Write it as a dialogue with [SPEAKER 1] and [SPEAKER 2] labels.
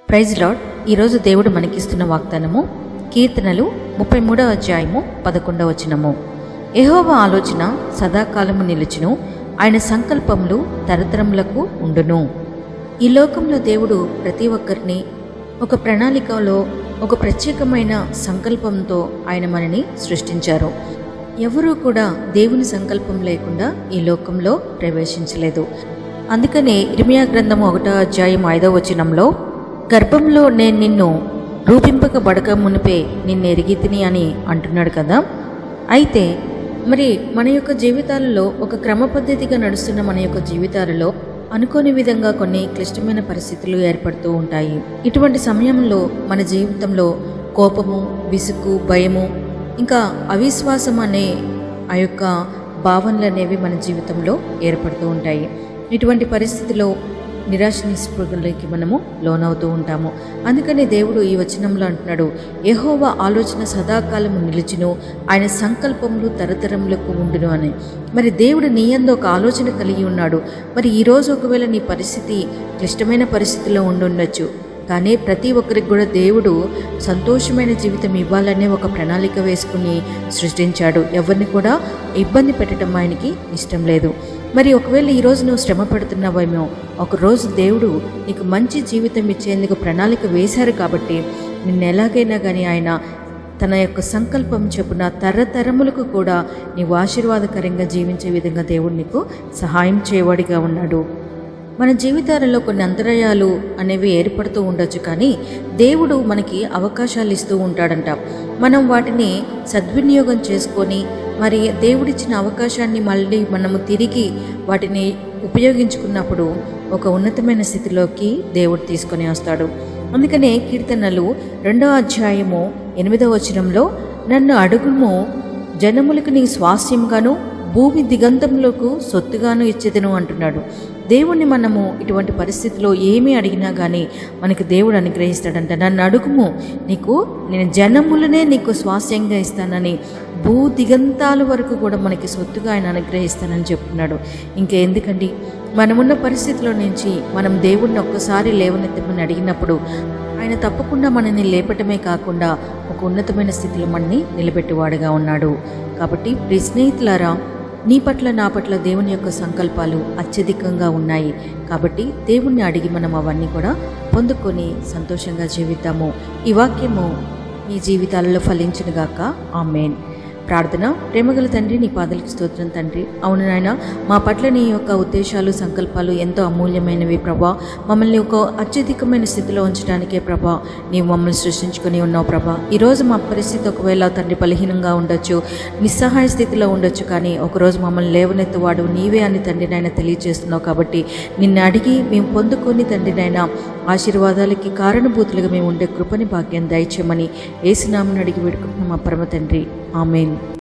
[SPEAKER 1] praise lord ఈరోజు దేవుడు మనకిస్తున్న వాగ్దానము కీర్తనలు ముప్పై మూడవ అధ్యాయము పదకొండవ వచనము ఎహోవ ఆలోచన సదాకాలము నిలుచును ఆయన సంకల్పములు తరతరములకు ఉండును ఈ లోకంలో దేవుడు ప్రతి ఒక్కరిని ఒక ప్రణాళికలో ఒక ప్రత్యేకమైన సంకల్పంతో ఆయన మనని సృష్టించారు ఎవరూ కూడా దేవుని సంకల్పం లేకుండా ఈ లోకంలో ప్రవేశించలేదు అందుకనే ఇర్మియా గ్రంథము ఒకటో అధ్యాయం ఐదవ వచనంలో గర్భంలో నేను నిన్ను రూపింపకబడక మునిపే నిన్ను ఎరిగితిని అని అంటున్నాడు కదా అయితే మరి మన యొక్క జీవితాలలో ఒక క్రమ పద్ధతిగా నడుస్తున్న మన యొక్క జీవితాలలో అనుకోని విధంగా కొన్ని క్లిష్టమైన పరిస్థితులు ఏర్పడుతూ ఉంటాయి ఇటువంటి సమయంలో మన జీవితంలో కోపము విసుగు భయము ఇంకా అవిశ్వాసం అనే ఆ యొక్క భావనలు అనేవి మన జీవితంలో ఏర్పడుతూ ఉంటాయి ఇటువంటి పరిస్థితిలో నిరాశ నిస్పృహలకి మనము లోనవుతూ ఉంటాము అందుకని దేవుడు ఈ వచనంలో అంటున్నాడు యెహోవా ఆలోచన సదాకాలము నిలిచును ఆయన సంకల్పములు తరతరములకు ఉండును అని మరి దేవుడు నీ యందు ఒక ఆలోచన కలిగి ఉన్నాడు మరి ఈరోజు ఒకవేళ నీ పరిస్థితి క్లిష్టమైన పరిస్థితిలో ఉండుండొచ్చు కానీ ప్రతి ఒక్కరికి కూడా దేవుడు సంతోషమైన జీవితం ఇవ్వాలనే ఒక ప్రణాళిక వేసుకుని సృష్టించాడు ఎవరిని కూడా ఇబ్బంది పెట్టడం ఆయనకి ఇష్టం లేదు మరి ఒకవేళ ఈరోజు నువ్వు శ్రమ పడుతున్నావేమో ఒకరోజు దేవుడు నీకు మంచి జీవితం ఇచ్చేందుకు ప్రణాళిక వేశారు కాబట్టి నిన్ను ఎలాగైనా కానీ ఆయన తన యొక్క సంకల్పం చెప్పున తరతరములకు కూడా నీవు ఆశీర్వాదకరంగా జీవించే విధంగా దేవుడు నీకు సహాయం చేయవాడిగా ఉన్నాడు మన జీవితాలలో కొన్ని అంతరాయాలు అనేవి ఏర్పడుతూ ఉండొచ్చు కానీ దేవుడు మనకి అవకాశాలు ఇస్తూ ఉంటాడంట మనం వాటిని సద్వినియోగం చేసుకొని మరి దేవుడిచ్చిన అవకాశాన్ని మళ్ళీ మనము తిరిగి వాటిని ఉపయోగించుకున్నప్పుడు ఒక ఉన్నతమైన స్థితిలోకి దేవుడు తీసుకొని వస్తాడు అందుకనే కీర్తనలు రెండవ అధ్యాయము ఎనిమిదవ వచనంలో నన్ను అడుగుము జనములకు నీ స్వాస్థ్యంగాను భూమి దిగంతంలోకి సొత్తుగాను ఇచ్చేదను అంటున్నాడు దేవుణ్ణి మనము ఇటువంటి పరిస్థితిలో ఏమీ అడిగినా కానీ మనకి దేవుడు అనుగ్రహిస్తాడంట నన్ను అడుగుము నీకు నేను జనములనే నీకు స్వాస్యంగా ఇస్తానని భూ దిగంతాల వరకు కూడా మనకి సొత్తుగా ఆయన అనుగ్రహిస్తానని చెప్తున్నాడు ఇంకెందుకండి మనమున్న పరిస్థితిలో నుంచి మనం దేవుడిని ఒక్కసారి లేవనెత్తమని అడిగినప్పుడు ఆయన తప్పకుండా మనల్ని లేపటమే కాకుండా ఒక ఉన్నతమైన స్థితిలో మనని నిలబెట్టేవాడుగా ఉన్నాడు కాబట్టి ప్రియ స్నేహితులారా నీ పట్ల నా పట్ల దేవుని యొక్క సంకల్పాలు అత్యధికంగా ఉన్నాయి కాబట్టి దేవుణ్ణి అడిగి మనం అవన్నీ కూడా పొందుకొని సంతోషంగా జీవిద్దాము ఈ వాక్యము మీ జీవితాలలో ఫలించునుగాక ఆమెన్ ప్రార్థన ప్రేమగల తండ్రి నీ పాదలకి స్తోత్రం తండ్రి అవును నాయన మా పట్ల నీ యొక్క ఉద్దేశాలు సంకల్పాలు ఎంతో అమూల్యమైనవి ప్రభా మమ్మల్ని ఒక అత్యధికమైన స్థితిలో ఉంచడానికే ప్రభా నీవు మమ్మల్ని సృష్టించుకొని ఉన్నావు ప్రభా ఈరోజు మా పరిస్థితి ఒకవేళ తండ్రి బలహీనంగా ఉండొచ్చు నిస్సహాయ స్థితిలో ఉండొచ్చు కానీ ఒకరోజు మమ్మల్ని లేవనెత్తువాడు నీవే అని తండ్రి నాయన తెలియజేస్తున్నావు కాబట్టి నిన్ను అడిగి మేము పొందుకొని తండ్రి నాయన ఆశీర్వాదాలకి కారణభూతులుగా మేము ఉండే కృపని భాగ్యం దయచేయమని ఏసునామని అడిగి వేడుకుంటున్నాం మా పరమ తండ్రి ఆమెన్